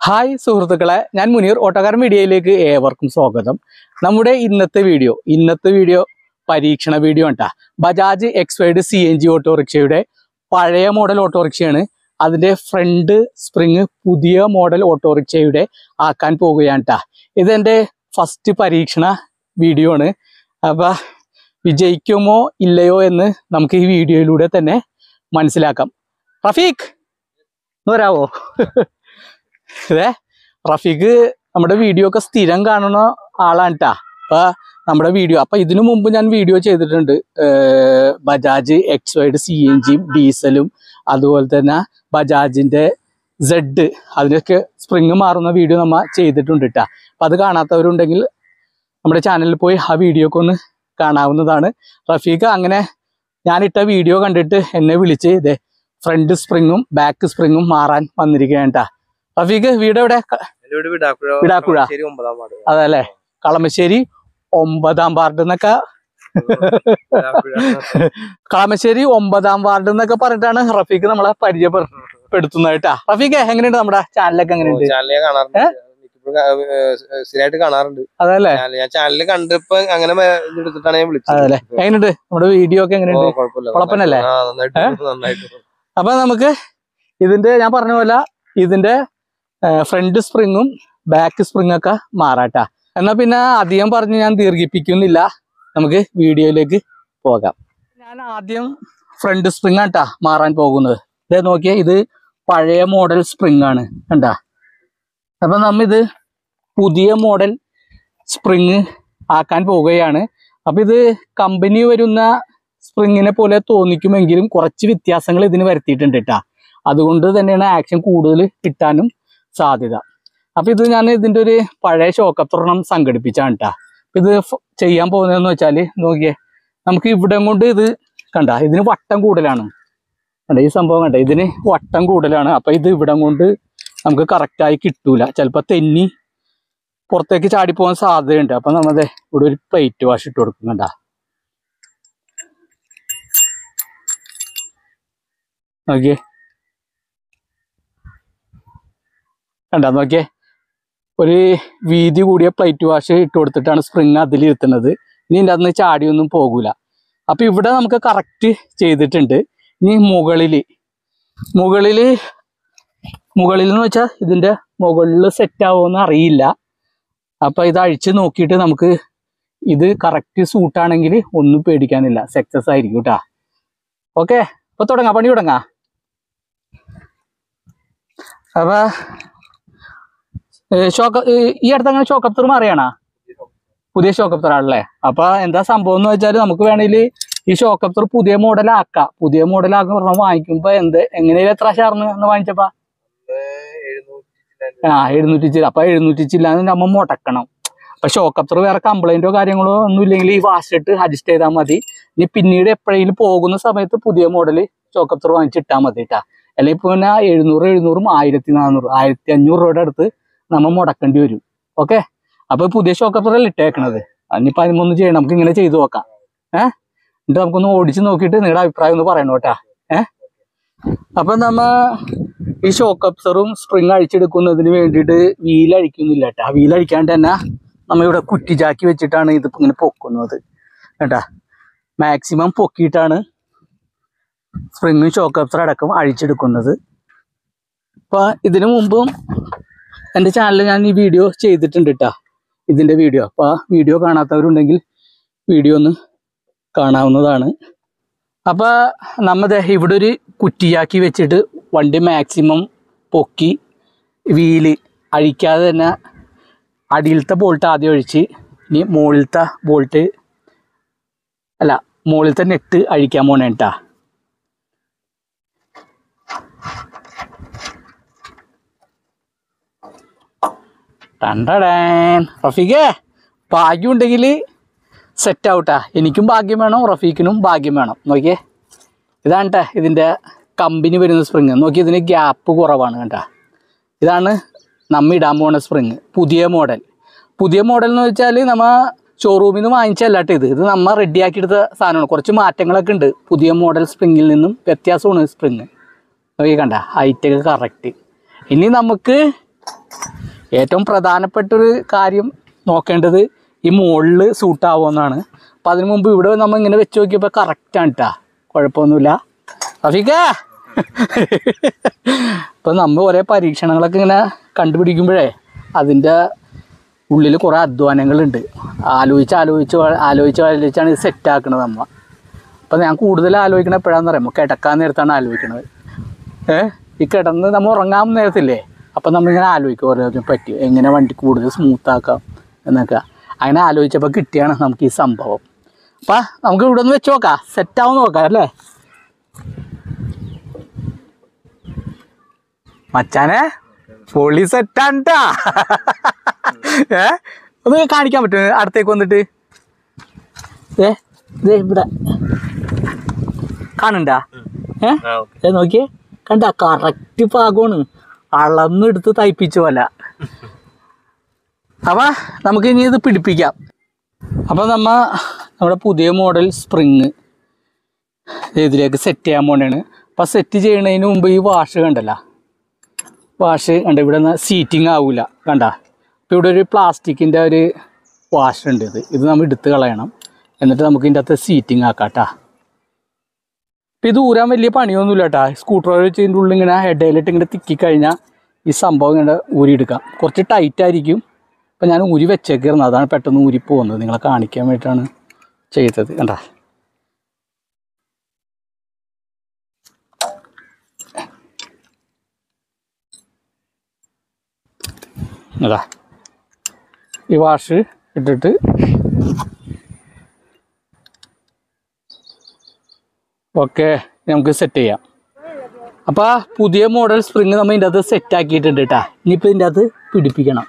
Hi സുഹൃത്തുക്കളെ ഞാൻ മുനീർ ഓട്ടോക്കാരൻ മീഡിയയിലേക്ക് ഏവർക്കും സ്വാഗതം നമ്മുടെ ഇന്നത്തെ വീഡിയോ ഇന്നത്തെ വീഡിയോ പരീക്ഷണ വീഡിയോ ഉണ്ടാ ബജാജ് എക്സ്പൈഡ് സി എൻ ജി ഓട്ടോറിക്ഷയുടെ പഴയ മോഡൽ ഓട്ടോറിക്ഷയാണ് അതിന്റെ ഫ്രണ്ട് സ്പ്രിങ് പുതിയ മോഡൽ ഓട്ടോറിക്ഷയുടെ ആക്കാൻ പോകുകയാണ് ട്ടാ ഇതെന്റെ ഫസ്റ്റ് പരീക്ഷണ വീഡിയോ ആണ് അപ്പൊ വിജയിക്കുമോ ഇല്ലയോ എന്ന് നമുക്ക് ഈ വീഡിയോയിലൂടെ തന്നെ മനസ്സിലാക്കാം റഫീഖ് ഒന്ന് വരാവോ ഇതേ റഫീഖ് നമ്മുടെ വീഡിയോ ഒക്കെ സ്ഥിരം കാണുന്ന ആളാണ് ട്ടാ അപ്പൊ നമ്മുടെ വീഡിയോ അപ്പൊ ഇതിനു മുമ്പ് ഞാൻ വീഡിയോ ചെയ്തിട്ടുണ്ട് ഏർ ബജാജ് എക്സ് വൈഡ് സി എൻ ജിയും ഡീസലും അതുപോലെ തന്നെ ബജാജിന്റെ സെഡ് അതിനൊക്കെ സ്പ്രിങ് മാറുന്ന വീഡിയോ നമ്മ ചെയ്തിട്ടുണ്ട് ട്ടാ അപ്പൊ അത് കാണാത്തവരുണ്ടെങ്കിൽ നമ്മുടെ ചാനലിൽ പോയി ആ വീഡിയോ ഒക്കെ ഒന്ന് കാണാവുന്നതാണ് റഫീഖ് അങ്ങനെ ഞാനിട്ട വീഡിയോ കണ്ടിട്ട് എന്നെ വിളിച്ച് ഇതേ ഫ്രണ്ട് സ്പ്രിങ്ങും ബാക്ക് സ്പ്രിങ്ങും മാറാൻ വന്നിരിക്കുകയാണ് ട്ടാ റഫീഖ് വീട് എവിടെ ക- എന്റെ വീട് വിടാക്കുഴ വിടാക്കുഴ. ശരി ഒമ്പതാം വാർഡ് അതല്ലേ കളമശ്ശേരി ഒമ്പതാം വാർഡ് എന്നൊക്കെ വിടാക്കുഴ. കളമശ്ശേരി ഒമ്പതാം വാർഡ് എന്നൊക്കെ പറഞ്ഞിട്ടാണ് റഫീഖ് നമ്മളെ പരിചയപ്പെടുത്തുന്നത് കേട്ടാ റഫീഖ് എങ്ങനെയുണ്ട് നമ്മുടെ ചാനലൊക്കെ എങ്ങനെയുണ്ട് ചാനൽ ഞാൻ കാണാറുണ്ട് മിക്കപ്പോഴും കാ- ഏഹ് സ്ഥിരമായിട്ട് കാണാറുണ്ട് അതല്ലേ ചാനൽ ഞാൻ ചാനൽ കണ്ടപ്പോ അങ്ങനെ മേ- ഇത് എടുത്തിട്ടാണ് ഞാൻ വിളിച്ചത് അതല്ലേ എങ്ങനെയുണ്ട് നമ്മുടെ വീഡിയോ ഒക്കെ ഓ, എങ്ങനെയുണ്ട് കുഴപ്പമില്ല കുഴപ്പമില്ലല്ലേ? ആ, നന്നായിട്ട് നന്നായിട്ട് അപ്പൊ നമുക്ക് ഇതിന്റെ ഞാൻ പറഞ്ഞ പോലെ ഇതിന്റെ ഫ്രണ്ട് സ്പ്രിങ്ങും ബാക്ക് സ്പ്രിങ് ഒക്കെ മാറാട്ടാ എന്നാ പിന്നെ അധികം പറഞ്ഞ് ഞാൻ ദീർഘിപ്പിക്കുന്നില്ല നമുക്ക് വീഡിയോയിലേക്ക് പോകാം ഞാൻ ആദ്യം ഫ്രണ്ട് സ്പ്രിങ് ആട്ടാ മാറാൻ പോകുന്നത് ഇതേ നോക്കിയേ ഇത് പഴയ മോഡൽ സ്പ്രിങ് ആണ് കണ്ടാ അപ്പൊ നമ്മ ഇത് പുതിയ മോഡൽ സ്പ്രിങ് ആക്കാൻ പോവുകയാണ് അപ്പൊ ഇത് കമ്പനി വരുന്ന സ്പ്രിങ്ങിനെ പോലെ തോന്നിക്കുമെങ്കിലും കുറച്ച് വ്യത്യാസങ്ങൾ ഇതിന് വരുത്തിയിട്ടുണ്ട് കേട്ടാ അതുകൊണ്ട് തന്നെയാണ് ആക്ഷൻ കൂടുതൽ കിട്ടാനും സാധ്യത അപ്പൊ ഇത് ഞാൻ ഇതിന്റെ ഒരു പഴയ ഷോക്കത്തൊരെണ്ണം സംഘടിപ്പിച്ചാണ് കേട്ടാ ഇത് ഫ- ചെയ്യാൻ പോകുന്നതെന്ന് വെച്ചാല് നോക്കിയേ നമുക്ക് ഇവിടെ കൊണ്ട് ഇത് കണ്ട ഇതിന് വട്ടം കൂടുതലാണ് കണ്ട ഈ സംഭവം കണ്ട ഇതിന് വട്ടം കൂടുതലാണ് അപ്പൊ ഇത് ഇവിടം കൊണ്ട് നമുക്ക് കറക്റ്റായി കിട്ടൂല ചിലപ്പോ തെന്നി പുറത്തേക്ക് ചാടിപ്പോകാൻ സാധ്യതയുണ്ട് അപ്പൊ നമ്മതെ ഇവിടെ ഒരു പ്ലേറ്റ് വാഷ് ഇട്ട് കൊടുക്കും കണ്ട നോക്കിയേ കണ്ട നോക്കിയേ ഒരു വീതി കൂടിയ പ്ലേറ്റ് വാഷ് ഇട്ട് കൊടുത്തിട്ടാണ് സ്പ്രിങ് അതിലിരുത്തുന്നത് ഇനി ഇതിൻ്റെ അന്ന് ചാടിയൊന്നും പോകൂല അപ്പൊ ഇവിടെ നമുക്ക് കറക്റ്റ് ചെയ്തിട്ടുണ്ട് ഇനി മുകളിൽ മുകളിൽ മുകളിൽ എന്ന് വെച്ചാൽ ഇതിന്റെ മുകളിൽ സെറ്റ് ആവുമെന്ന് അറിയില്ല അപ്പൊ ഇത് അഴിച്ച് നോക്കിയിട്ട് നമുക്ക് ഇത് കറക്റ്റ് സൂട്ടാണെങ്കിൽ ഒന്നും പേടിക്കാനില്ല സക്സസ് ആയിരിക്കും കേട്ടാ ഓക്കെ അപ്പൊ തുടങ്ങാം പണി തുടങ്ങാം അപ്പൊ ഷോക്ക് ഈ അടുത്ത് അങ്ങനെ ഷോക്ക് അപ്തർ മാറിയാണോ പുതിയ ഷോക്ക് അപ്തർ ആണല്ലേ അപ്പൊ എന്താ സംഭവം എന്ന് വെച്ചാൽ നമുക്ക് വേണമെങ്കിൽ ഈ ഷോക്ക് അപ്തർ പുതിയ മോഡൽ ആക്കാം പുതിയ മോഡൽ ആക്കാൻ പറഞ്ഞാൽ വാങ്ങിക്കുമ്പോ എന്ത് എങ്ങനെയാലും എത്ര ഷാർന്ന് എന്ന് വാങ്ങിച്ചപ്പാ എഴുന്നൂറ്റി ചില്ലാൻ ആ എഴുന്നൂറ്റി ചില്ല അപ്പൊ എഴുന്നൂറ്റി ചില്ലാന്ന് നമ്മ മുടക്കണം അപ്പൊ ഷോക്ക് അപ്തർ വേറെ കംപ്ലൈന്റോ കാര്യങ്ങളോ ഒന്നും ഇല്ലെങ്കിൽ ഈ വാഷിട്ട് അഡ്ജസ്റ്റ് ചെയ്താൽ മതി ഇനി പിന്നീട് എപ്പോഴെങ്കിലും പോകുന്ന സമയത്ത് പുതിയ മോഡൽ ഷോക്ക് അപ്തർ വാങ്ങിച്ചിട്ടാൽ മതി കേട്ടാ അല്ലെങ്കിൽ ഇപ്പൊ പിന്നെ എഴുന്നൂറ് എഴുന്നൂറും ആയിരത്തി നാനൂറ് ആയിരത്തി അഞ്ഞൂറ് രൂപയുടെ അടുത്ത് നമ്മ മുടക്കേണ്ടി വരും ഓക്കെ അപ്പൊ പുതിയ ഷോക്ക് അപ്തർ അല്ല ഇട്ടേക്കണത് അതിനിപ്പോ അതിനൊന്നും ചെയ്യണം നമുക്ക് ഇങ്ങനെ ചെയ്തു നോക്കാം ഏഹ് എന്നിട്ട് നമുക്കൊന്ന് ഓടിച്ച് നോക്കിയിട്ട് നിങ്ങളുടെ അഭിപ്രായം ഒന്ന് പറയണം കേട്ടാ ഏഹ് അപ്പൊ നമ്മ ഈ ഷോക്ക് അപ്സറും സ്പ്രിങ് അഴിച്ചെടുക്കുന്നതിന് വേണ്ടിയിട്ട് വീൽ അഴിക്കുന്നില്ല കേട്ടാ വീൽ അഴിക്കാണ്ട് തന്നെ നമ്മ ഇവിടെ കുറ്റിചാക്കി വെച്ചിട്ടാണ് ഇത് ഇങ്ങനെ പൊക്കുന്നത് കേട്ടാ മാക്സിമം പൊക്കിയിട്ടാണ് സ്പ്രിങ്ങും ഷോക്ക് അപ്സർ അടക്കം അഴിച്ചെടുക്കുന്നത് അപ്പൊ ഇതിനു മുമ്പും എൻ്റെ ചാനലിൽ ഞാൻ ഈ വീഡിയോ ചെയ്തിട്ടുണ്ട് കേട്ടാ ഇതിന്റെ വീഡിയോ അപ്പൊ ആ വീഡിയോ കാണാത്തവരുണ്ടെങ്കിൽ വീഡിയോ ഒന്ന് കാണാവുന്നതാണ് അപ്പൊ നമ്മ ദേ ഇവിടെ ഒരു കുറ്റിയാക്കി വെച്ചിട്ട് വണ്ടി മാക്സിമം പൊക്കി വീല് അഴിക്കാതെ തന്നെ അടിയിലത്തെ ബോൾട്ട് ആദ്യം ഒഴിച്ച് ഇനി മുകളിലത്തെ ബോൾട്ട് അല്ല മുകളിലത്തെ നെട്ട് അഴിക്കാൻ പോണേ കേട്ടാ ടണ്ടടേൻ റഫീഖേ ഭാഗ്യം ഉണ്ടെങ്കിൽ സെറ്റ് ആവട്ടാ എനിക്കും ഭാഗ്യം വേണം റഫീഖിനും ഭാഗ്യം വേണം നോക്കിയേ ഇതാണ് ട്ടാ ഇതിൻ്റെ കമ്പനി വരുന്ന സ്പ്രിങ് നോക്കി ഇതിന് ഗ്യാപ്പ് കുറവാണ് കേട്ടാ ഇതാണ് നമ്മ ഇടാൻ പോണ സ്പ്രിങ് പുതിയ മോഡൽ പുതിയ മോഡൽ എന്ന് വെച്ചാൽ നമ്മ ഷോറൂമിൽ നിന്ന് വാങ്ങിച്ചല്ലാട്ട് ഇത് ഇത് നമ്മ റെഡിയാക്കി എടുത്ത സാധനമാണ് കുറച്ച് മാറ്റങ്ങളൊക്കെ ഉണ്ട് പുതിയ മോഡൽ സ്പ്രിങ്ങിൽ നിന്നും വ്യത്യാസമാണ് സ്പ്രിങ് നോക്കി കണ്ട ഹൈറ്റൊക്കെ കറക്റ്റ് ഇനി നമുക്ക് ഏറ്റവും പ്രധാനപ്പെട്ട ഒരു കാര്യം നോക്കേണ്ടത് ഈ മുകളിൽ സൂട്ടാവുമെന്നാണ് അപ്പം അതിനു മുമ്പ് ഇവിടെ നമ്മൾ ഇങ്ങനെ വെച്ച് നോക്കിയപ്പോൾ കറക്റ്റാണ് കേട്ടാ കുഴപ്പമൊന്നുമില്ല റഫീഖേ ഇപ്പം നമ്മൾ ഓരോ പരീക്ഷണങ്ങളൊക്കെ ഇങ്ങനെ കണ്ടുപിടിക്കുമ്പോഴേ അതിൻ്റെ ഉള്ളിൽ കുറേ അധ്വാനങ്ങളുണ്ട് ആലോചിച്ച് ആലോചിച്ച് വ- ആലോചിച്ച് ആലോചിച്ചാണ് ഇത് സെറ്റാക്കണത് നമ്മ അപ്പം ഞാൻ കൂടുതൽ ആലോചിക്കണത് എപ്പോഴാണെന്ന് പറയുമ്പോൾ കിടക്കാൻ നേരത്താണ് ആലോചിക്കണത് ഏ ഈ കിടന്ന് നമ്മൾ ഉറങ്ങാൻ നേരത്തില്ലേ അപ്പം നമ്മളിങ്ങനെ ആലോചിക്കും ഓരോന്നിനെ പറ്റി എങ്ങനെ വണ്ടി കൂടുതൽ സ്മൂത്താക്കാം എന്നൊക്കെ അങ്ങനെ ആലോചിച്ചപ്പോൾ കിട്ടിയാണ് നമുക്ക് ഈ സംഭവം അപ്പം നമുക്ക് ഇവിടെ ഒന്ന് വെച്ച് നോക്കാം സെറ്റാവും നോക്കാം അല്ലേ മച്ചാനെ പൊളി സെറ്റാണ്ടാ ഏ ഒന്ന് കാണിക്കാൻ പറ്റുമോ അടുത്തേക്ക് വന്നിട്ട് ഏ ദേ ഇവിടെ കാണണ്ടാ ഏ ഏ നോക്കിയേ കണ്ട കറക്റ്റ് പാകമാണ് അളന്നെടുത്ത് തയ്പ്പിച്ച പോലെ അപ്പൊ നമുക്ക് ഇനി ഇത് പിടിപ്പിക്കാം അപ്പൊ നമ്മ നമ്മുടെ പുതിയ മോഡൽ സ്പ്രിങ് ഇതിലേക്ക് സെറ്റ് ചെയ്യാൻ പോണേണ് അപ്പൊ സെറ്റ് ചെയ്യണതിന് മുമ്പ് ഈ വാഷ് കണ്ടല്ല വാഷ് കണ്ട ഇവിടെ സീറ്റിംഗ് ആവൂല കണ്ട ഇപ്പം ഇവിടെ ഒരു പ്ലാസ്റ്റിക്കിൻ്റെ ഒരു വാഷ് ഉണ്ട് ഇത് ഇത് നമ്മൾ എടുത്ത് കളയണം എന്നിട്ട് നമുക്ക് ഇതിൻ്റെ അകത്ത് സീറ്റിംഗ് ആക്കാം കേട്ടാ ഇപ്പം ഇത് ഊരാൻ വലിയ പണിയൊന്നുമില്ല കേട്ടാ സ്കൂട്ടർ വെച്ച് ഇതിൻ്റെ ഉള്ളിൽ ഇങ്ങനെ ഹെഡയിലിട്ട് ഇങ്ങനെ തിക്കി കഴിഞ്ഞാൽ ഈ സംഭവം ഇങ്ങനെ ഊരിയെടുക്കാം കുറച്ച് ടൈറ്റ് ആയിരിക്കും അപ്പം ഞാൻ ഊരി വെച്ചേക്കിരുന്നു അതാണ് പെട്ടെന്ന് ഊരി പോകുന്നത് നിങ്ങളെ കാണിക്കാൻ വേണ്ടിയിട്ടാണ് ചെയ്തത് കണ്ടാ അതാ ഈ വാഷ് ഇട്ടിട്ട് ഓക്കെ നമുക്ക് സെറ്റ് ചെയ്യാം അപ്പോൾ പുതിയ മോഡൽ സ്പ്രിങ് നമ്മൾ ഇതിൻ്റെ അകത്ത് സെറ്റ് ആക്കിയിട്ടുണ്ട് കേട്ടാ ഇനിയിപ്പോൾ ഇതിൻ്റെ അകത്ത് പിടിപ്പിക്കണം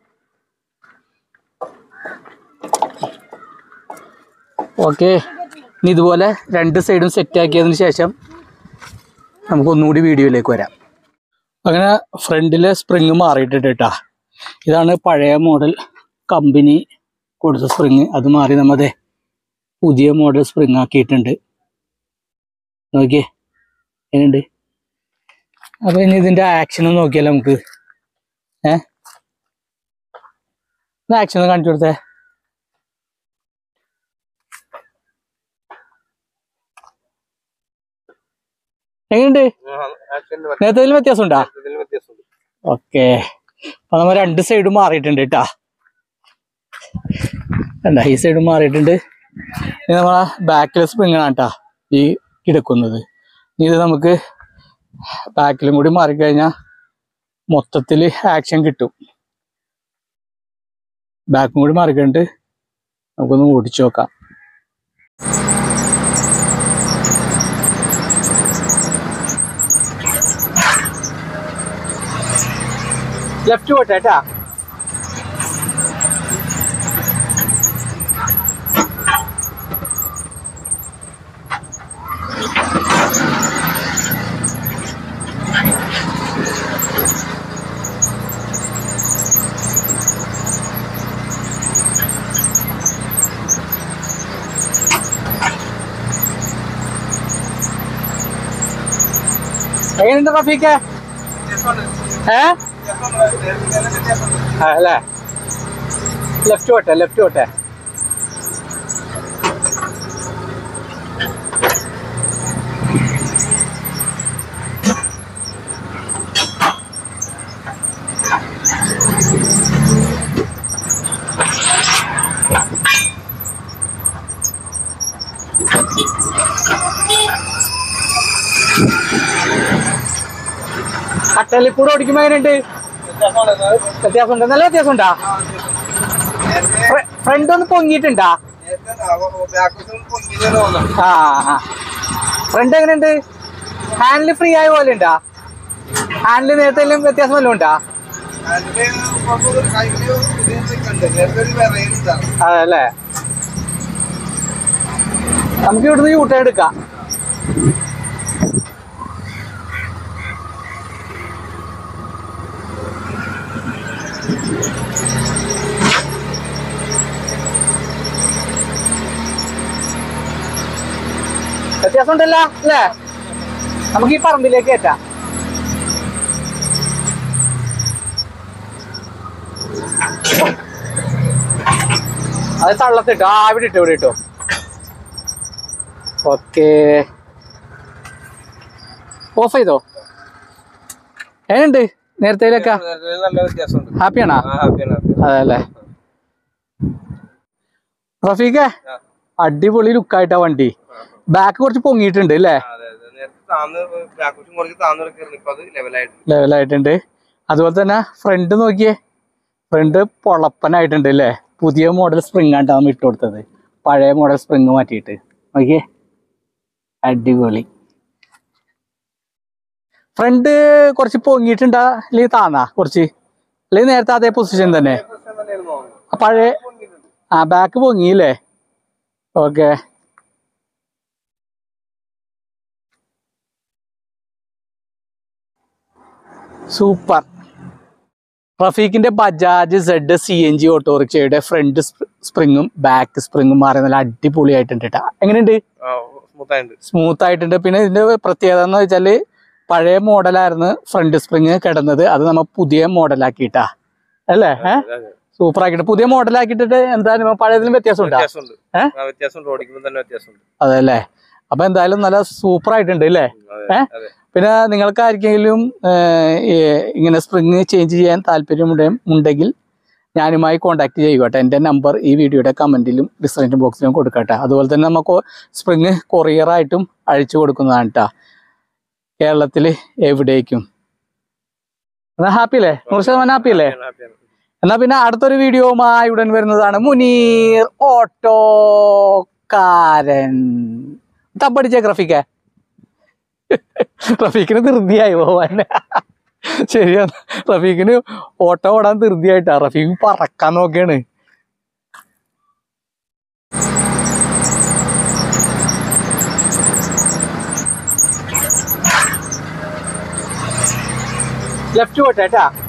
ഓക്കെ ഇനി ഇതുപോലെ രണ്ട് സൈഡും സെറ്റ് ആക്കിയതിന് ശേഷം നമുക്ക് ഒന്നുകൂടി വീഡിയോയിലേക്ക് വരാം അങ്ങനെ ഫ്രണ്ടിലെ സ്പ്രിങ് മാറിയിട്ടുണ്ട് കേട്ടാ ഇതാണ് പഴയ മോഡൽ കമ്പനി കൊടുത്ത സ്പ്രിങ് അത് മാറി നമ്മതെ പുതിയ മോഡൽ സ്പ്രിങ് ആക്കിയിട്ടുണ്ട് നോക്കിയേ എങ്ങനെയുണ്ട് അപ്പൊ ഇനി ഇതിന്റെ ആക്ഷൻ ഒന്ന് നോക്കിയാലോ നമുക്ക് ഏ ആക്ഷൻ ഒന്ന് കാണിച്ചു കൊടുത്തേ എങ്ങനെയുണ്ട് നേരത്തെ വ്യത്യാസം ഉണ്ടോ വ്യത്യാസമുണ്ട് ഓക്കെ അപ്പൊ നമ്മ രണ്ട് സൈഡും മാറിയിട്ടുണ്ട് കേട്ടാ കണ്ട ഈ സൈഡ് മാറിയിട്ടുണ്ട് ഇനി നമ്മളെ ബാക്കിലെ സ്പ്രിങ് ആണ് കേട്ടാ ഈ കിടക്കുന്നത് ഇനി ഇത് നമുക്ക് ബാക്കിലും കൂടി മാറിക്കഴിഞ്ഞാൽ മൊത്തത്തിൽ ആക്ഷൻ കിട്ടും ബാക്കും കൂടി മാറിക്കഴിഞ്ഞിട്ട് നമുക്കൊന്ന് ഓടിച്ചു നോക്കാം ലെഫ്റ്റ് പോട്ടെ കേട്ടാ എങ്ങനെയുണ്ട് റഫീക്ക് ഏ ആ, അല്ലേ ലെഫ്റ്റ് പോട്ടെ ലെഫ്റ്റ് പോട്ടെ കട്ടലിൽ കൂടെ ഓടിക്കുമ്പോ എങ്ങനെയുണ്ട് വ്യത്യാസമുണ്ട് നല്ല വ്യത്യാസമുണ്ടാ ഫ്രണ്ട് ഒന്ന് പൊങ്ങിയിട്ടുണ്ടാ ആ ഫ്രണ്ട് എങ്ങനെയുണ്ട് ഹാൻഡിൽ ഫ്രീ ആയ പോലെ ഉണ്ടാ ഹാൻഡിൽ നേരത്തെ വ്യത്യാസം വല്ലതും ഉണ്ടാ അതല്ലേ നമുക്ക് ഇവിടുന്ന് യൂട്ടേൺ എടുക്കാം വ്യത്യാസം ഉണ്ടല്ലോ അല്ലേ നമുക്ക് ഈ പറമ്പിലേക്ക് കയറ്റാം അത് തള്ളത്തിട്ടോ ആ ഇവിടെ ഇട്ടോ ഇവിടെ ഇട്ടോ ഓക്കെ ഓഫ് ചെയ്തോ എങ്ങനെയുണ്ട് നേരത്തേലൊക്കെ നല്ല വ്യത്യാസമുണ്ട് ഹാപ്പിയാണോ ആ, happy ആണ്, happy ആണ്. അതല്ലേ റഫീഖേ ആ. അടിപൊളി ലുക്കായിട്ടാ വണ്ടി ബാക്ക് കുറച്ച് പൊങ്ങിയിട്ടുണ്ട് അല്ലേ ആ, അതെ, അതെ. നേരത്തെ താന്ന് back വശം കുറച്ച് താന്ന് കിടക്കായിരുന്നു ഇപ്പൊ അത് ലെവലായിട്ട് ലെവലായിട്ടുണ്ട് അതുപോലെ തന്നെ ഫ്രണ്ട് നോക്കിയേ ഫ്രണ്ട് പൊളപ്പനായിട്ടുണ്ട് അല്ലേ പുതിയ മോഡൽ സ്പ്രിങ് ആണ്ടാവും ഇട്ട് കൊടുത്തത് പഴയ മോഡൽ സ്പ്രിങ് മാറ്റിയിട്ട് നോക്കിയേ അടിപൊളി ഫ്രണ്ട് കുറച്ച് പൊങ്ങിയിട്ടുണ്ടാ അല്ലെങ്കിൽ താന്നാ കുറച്ച് അല്ലെങ്കിൽ നേരത്തെ അതേ പൊസിഷൻ തന്നെ പ്രശ്നം തന്നെയാണ് തോന്നുന്നത് ആ പഴയ ആ ബാക്ക് പൊങ്ങിയില്ലേ ഓക്കെ സൂപ്പർ റഫീഖിന്റെ Bajaj Z C N G ഓട്ടോറിക്ഷയുടെ ഫ്രണ്ട് സ്പ്രിങ്ങും ബാക്ക് സ്പ്രിങ്ങും മാറി നല്ല അടിപൊളിയായിട്ടുണ്ട് കേട്ടോ എങ്ങനെയുണ്ട് സ്മൂത്ത് ആയിട്ടുണ്ട് സ്മൂത്ത് ആയിട്ടുണ്ട് പിന്നെ ഇതിന്റെ പ്രത്യേകത എന്ന് വെച്ചാല് പഴയ മോഡലായിരുന്നു ഫ്രണ്ട് സ്പ്രിങ് കിടന്നത് അത് നമ്മ പുതിയ മോഡലാക്കിയിട്ടാ അല്ലേ ഏഹ് അതെ, അതെ. സൂപ്പർ ആക്കിയിട്ട് പുതിയ മോഡലാക്കിയിട്ട് എന്തായാലും പഴയതിലും വ്യത്യാസം ഉണ്ടാ വ്യത്യാസമുണ്ട് ഏ? ആ, വ്യത്യാസമുണ്ട് ഓടിക്കുമ്പോൾ തന്നെ വ്യത്യാസമുണ്ട് അതല്ലേ അപ്പൊ എന്തായാലും നല്ല സൂപ്പർ ആയിട്ടുണ്ട് അല്ലേ അതെ, ഏ? അതെ. പിന്നെ നിങ്ങൾക്ക് ആർക്കെങ്കിലും ഏഹ്, ഈ ഇങ്ങനെ സ്പ്രിങ് ചേഞ്ച് ചെയ്യാൻ താല്പര്യമുണ്ടെ ഉണ്ടെങ്കിൽ ഞാനുമായി കോൺടാക്ട് ചെയ്യുകട്ടെ എൻ്റെ നമ്പർ ഈ വീഡിയോയുടെ കമൻറ്റിലും ഡിസ്ക്രിപ്ഷൻ ബോക്സിലും കൊടുക്കട്ടെ അതുപോലെ തന്നെ നമുക്ക് സ്പ്രിങ് കൊറിയറായിട്ടും അഴിച്ചു കൊടുക്കുന്നതാണ് കേട്ടോ കേരളത്തിൽ എവിടേക്കും എന്നാ ഹാപ്പി അല്ലേ നൂറ് ശതമാനം ഹാപ്പി അല്ലേ Happy ആണ്, happy ആണ്. എന്നാ പിന്നെ അടുത്തൊരു വീഡിയോവുമായി ഉടൻ വരുന്നതാണ് മുനീർ ഓട്ടോക്കാരൻ തപ്പടിച്ച റഫീക്ക റഫീഖിന് ധൃതിയായി പോവാൻ ശരിയാണ് റഫീഖിന് ഓട്ടോ ഓടാൻ ധൃതിയായിട്ടാ റഫീഖ് പറക്കാൻ നോക്കിയാണ് ലെഫ്റ്റ് പോട്ടെ കേട്ടാ